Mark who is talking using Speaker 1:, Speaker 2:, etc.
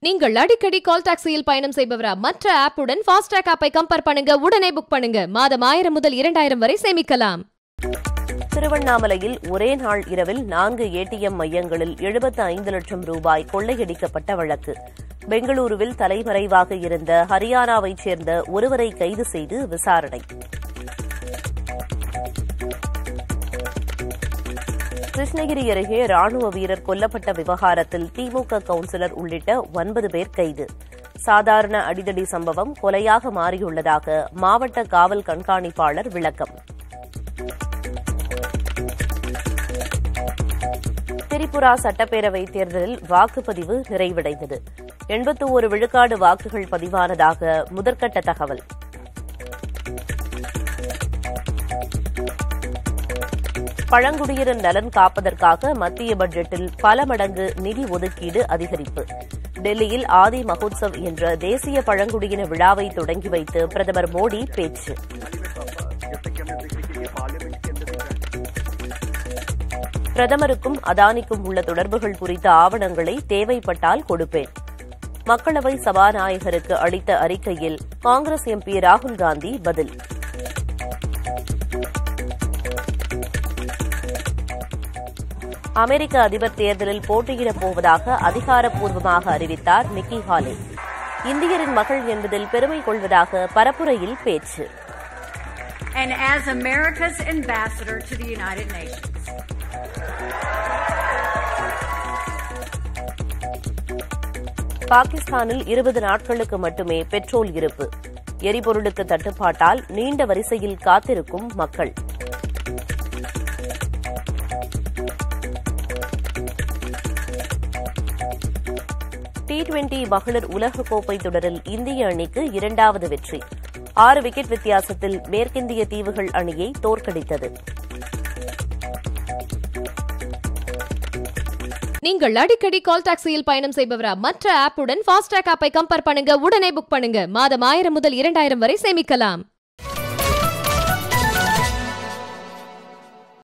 Speaker 1: நீங்கள் அடிக்கடி கால் டாக்ஸியில் பயணம் செய்பவரா மற்ற ஆப்புடன் ஃபாஸ்டாக் ஆப்பை கம்பேர் பண்ணுங்க உடனே புக் பண்ணுங்க மாதம் ஆயிரம் முதல் இரண்டாயிரம் வரை சேமிக்கலாம்
Speaker 2: திருவண்ணாமலையில் ஒரே நாள் இரவில் நான்கு ஏடிஎம் மையங்களில் எழுபத்து ஐந்து லட்சம் ரூபாய் கொள்ளையடிக்கப்பட்ட வழக்கு பெங்களூருவில் தலைமறைவாக இருந்த ஹரியானாவைச் சேர்ந்த ஒருவரை கைது செய்து விசாரணை கிருஷ்ணகிரி அருகே ராணுவ வீரர் கொல்லப்பட்ட விவகாரத்தில் திமுக கவுன்சிலர் உள்ளிட்ட ஒன்பது பேர் கைது சாதாரண அடிதடி சம்பவம் கொலையாக மாறியுள்ளதாக மாவட்ட காவல் கண்காணிப்பாளர் விளக்கம் திரிபுரா சட்டப்பேரவை தேர்தலில் வாக்குப்பதிவு நிறைவடைந்தது எண்பத்தி ஒரு விழுக்காடு வாக்குகள் பதிவானதாக முதற்கட்ட தகவல் பழங்குடியினர் நலன் காப்பதற்காக மத்திய பட்ஜெட்டில் பல மடங்கு நிதி ஒதுக்கீடு அதிகரிப்பு டெல்லியில் ஆதி மகோத்சவ் என்ற தேசிய பழங்குடியின விழாவை தொடங்கி வைத்து பிரதமர் மோடி பேச்சு பிரதமருக்கும் அதானிக்கும் உள்ள தொடர்புகள் குறித்த ஆவணங்களை தேவைப்பட்டால் கொடுப்பேன் மக்களவை சபாநாயகருக்கு அளித்த அறிக்கையில் காங்கிரஸ் எம்பி ராகுல் காந்தி பதில் அமெரிக்க அதிபர் தேர்தலில் போட்டியிடப் போவதாக அதிகாரப்பூர்வமாக அறிவித்தார் நிக்கி ஹாலே இந்தியரின் மகள் என்பதில் பெருமை கொள்வதாக பரப்புரையில் பேச்சு
Speaker 3: and as America's ambassador to the United Nations.
Speaker 2: பாகிஸ்தானில் இருபது நாட்களுக்கு மட்டுமே பெட்ரோல் இருப்பு எரிபொருளுக்கு தட்டுப்பாட்டால் நீண்ட வரிசையில் காத்திருக்கும் மக்கள் டி டுவெண்டி மகளிர் உலகக்கோப்பை தொடரில் இந்திய அணிக்கு இரண்டாவது வெற்றி ஆறு விக்கெட் வித்தியாசத்தில் மேற்கிந்திய தீவுகள் அணியை தோற்கடித்தது
Speaker 1: நீங்கள் அடிக்கடி கால் டாக்ஸியில் பயணம் செய்பவரா மற்ற ஆப்புடன் ஃபாஸ்டாக் ஆப்பை கம்பேர் பண்ணுங்க உடனே புக் பண்ணுங்க மாதம் ஆயிரம் முதல் இரண்டாயிரம் வரை சேமிக்கலாம்